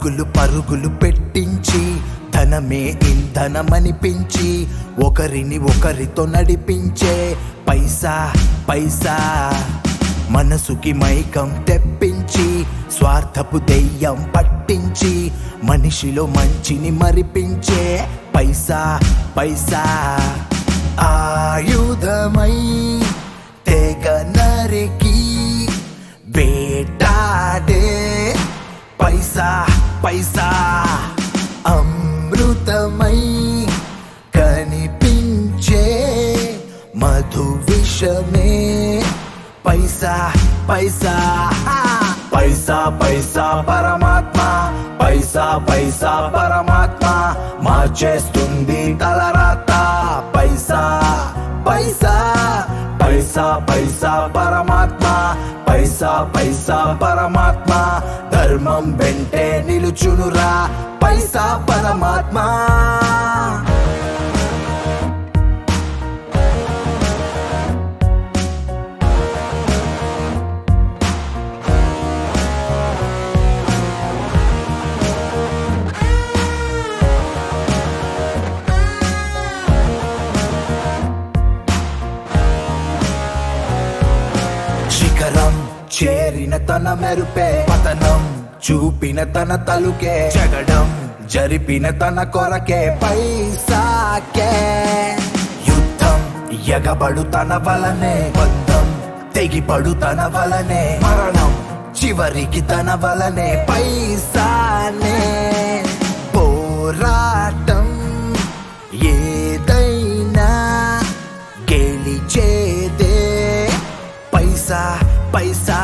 పరుగులు పరుగులు పెట్టించి ధనమే ఇంధనమనిపించి ఒకరిని ఒకరితో నడిపించే పైసా పైసా మనసుకి మైకం తెప్పించి స్వార్థపు దెయ్యం పట్టించి మనిషిలో మంచిని మరిపించే పైసా పైసా ఆయుధమై తెగ నరికి వేటాడే పైసా పైసా అమృతమై కనిపించే మధు విషమే పైసా పైసా పైసా పైసా పరమాత్మ పైసా పైసా పరమాత్మ మార్చేస్తుంది తలరాత పైసా పైసా పైసా పైసా పరమాత్మ పైసా పైసా పరమాత్మ ధర్మం వెంటే నిలుచునురా పైసా పరమాత్మ శిఖరం చేరిన తన మెరుపే పతనం చూపిన తన తలుకే జగడం జరిపిన తన కొరకే పైసాకే యుద్ధం ఎగబడు తన వలనే బంధం తెగిపడు తన వలనే మరణం చివరికి తన వలనే పైసానే పోరాటం ఏదైనా గెలిచేదే పైసా పైసా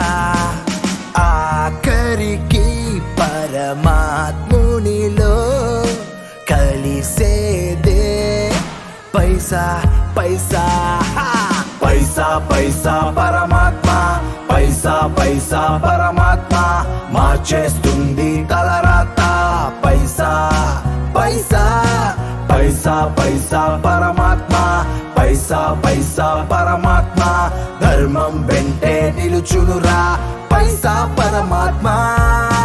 ఆఖరికి పరమాత్మునిలో కలిసేదే పైసా పైసా పైసా పైసా పరమాత్మ పైసా పైసా పరమాత్మ మార్చేస్తుంది తలరాత పైసా పైసా పైసా పైసా పరమాత్మ పైసా పైసా పరమాత్మ ధర్మం వెంటే నిలుచునురా పైసా పరమాత్మ